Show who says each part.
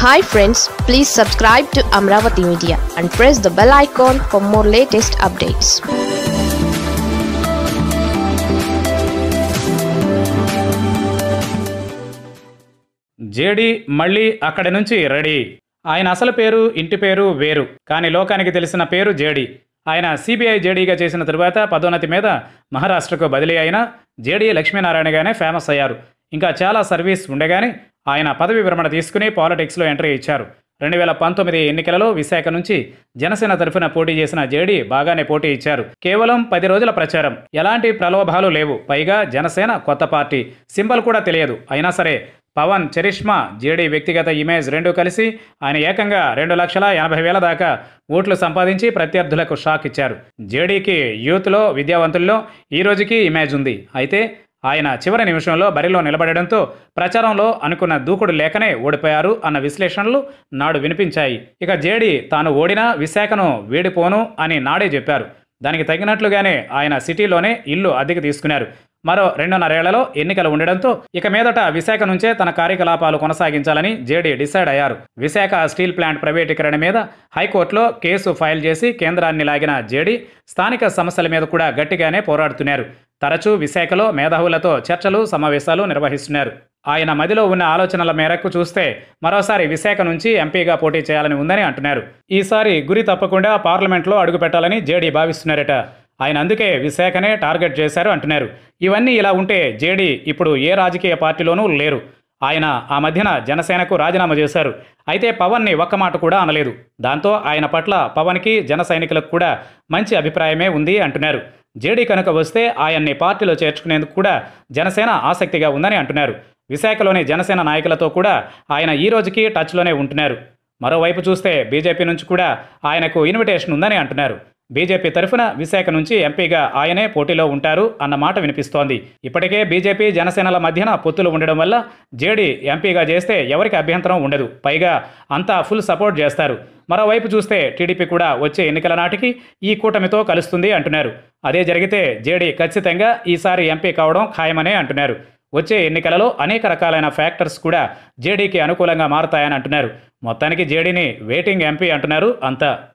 Speaker 1: hi friends please subscribe to Amaravati media and press the bell icon for more latest updates
Speaker 2: JD మళ్ళీ అక్కడి నుంచి ready ఆయన అసలు పేరు ఇంటి పేరు వేరు కానీ లోకానికి తెలిసిన పేరు జేడి ఆయన సిబిఐ జేడీగా చేసిన తరువాత పదోన్నతి మీద మహారాష్ట్రకు బదిలీ అయిన జేడీ లక్ష్మీనారాయణగానే ఫేమస్ అయ్యారు ఇంకా చాలా సర్వీస్ ఉండగానే ఆయన పదవి విరమణ తీసుకుని పాలిటిక్స్లో ఎంట్రీ ఇచ్చారు రెండు వేల పంతొమ్మిది ఎన్నికలలో విశాఖ నుంచి జనసేన తరఫున పోటీ చేసిన జేడీ బాగానే పోటీ ఇచ్చారు కేవలం పది రోజుల ప్రచారం ఎలాంటి ప్రలోభాలు లేవు పైగా జనసేన కొత్త పార్టీ సింబల్ కూడా తెలియదు అయినా సరే పవన్ చరిష్మా జేడీ వ్యక్తిగత ఇమేజ్ రెండు కలిసి ఆయన ఏకంగా రెండు లక్షల ఎనభై వేల దాకా ఓట్లు సంపాదించి ప్రత్యర్థులకు షాక్ ఇచ్చారు జేడీకి యూత్లో విద్యావంతుల్లో ఈ రోజుకి ఇమేజ్ ఉంది అయితే ఆయన చివరి నిమిషంలో బరిలో నిలబడడంతో ప్రచారంలో అనుకున్న దూకుడు లేకనే ఓడిపోయారు అన్న విశ్లేషణలు నాడు వినిపించాయి ఇక జేడీ తాను ఓడినా విశాఖను వీడిపోను అని నాడే చెప్పారు దానికి తగినట్లుగానే ఆయన సిటీలోనే ఇల్లు అద్దెకి తీసుకున్నారు మరో రెండున్నరేళ్లలో ఎన్నికలు ఉండడంతో ఇక మీదట విశాఖ నుంచే తన కార్యకలాపాలు కొనసాగించాలని జేడీ డిసైడ్ అయ్యారు విశాఖ స్టీల్ ప్లాంట్ ప్రైవేటీకరణ మీద హైకోర్టులో కేసు ఫైల్ చేసి కేంద్రాన్ని లాగిన జేడీ స్థానిక సమస్యల మీద కూడా గట్టిగానే పోరాడుతున్నారు తరచూ విశాఖలో మేధావులతో చర్చలు సమావేశాలు నిర్వహిస్తున్నారు ఆయన మదిలో ఉన్న ఆలోచనల మేరకు చూస్తే మరోసారి విశాఖ నుంచి ఎంపీగా పోటీ చేయాలని ఉందని అంటున్నారు ఈసారి గురి తప్పకుండా పార్లమెంట్లో అడుగుపెట్టాలని జేడీ భావిస్తున్నారట ఆయన అందుకే విశాఖనే టార్గెట్ చేశారు అంటున్నారు ఇవన్నీ ఇలా ఉంటే జేడీ ఇప్పుడు ఏ రాజకీయ పార్టీలోనూ లేరు ఆయన ఆ మధ్యన జనసేనకు రాజీనామా చేశారు అయితే పవన్ని ఒక్క మాట కూడా అనలేదు దాంతో ఆయన పట్ల పవన్కి జన సైనికులకు కూడా మంచి అభిప్రాయమే ఉంది అంటున్నారు జేడీ కనుక వస్తే ఆయన్ని పార్టీలో చేర్చుకునేందుకు కూడా జనసేన ఆసక్తిగా ఉందని అంటున్నారు విశాఖలోని జనసేన నాయకులతో కూడా ఆయన ఈ రోజుకి టచ్లోనే ఉంటున్నారు మరోవైపు చూస్తే బీజేపీ నుంచి కూడా ఆయనకు ఇన్విటేషన్ ఉందని అంటున్నారు బీజేపీ తరఫున విశాఖ నుంచి ఎంపీగా ఆయనే పోటీలో ఉంటారు అన్న మాట వినిపిస్తోంది ఇప్పటికే బీజేపీ జనసేనల మధ్యన పొత్తులు ఉండడం వల్ల జేడీ ఎంపీగా చేస్తే ఎవరికి అభ్యంతరం ఉండదు పైగా అంతా ఫుల్ సపోర్ట్ చేస్తారు మరోవైపు చూస్తే టీడీపీ కూడా వచ్చే ఎన్నికల నాటికి ఈ కూటమితో కలుస్తుంది అంటున్నారు అదే జరిగితే జేడీ ఖచ్చితంగా ఈసారి ఎంపీ కావడం ఖాయమనే అంటున్నారు వచ్చే ఎన్నికలలో అనేక రకాలైన ఫ్యాక్టర్స్ కూడా జేడీకి అనుకూలంగా మారతాయని అంటున్నారు మొత్తానికి జేడీని వెయిటింగ్ ఎంపీ అంటున్నారు అంతా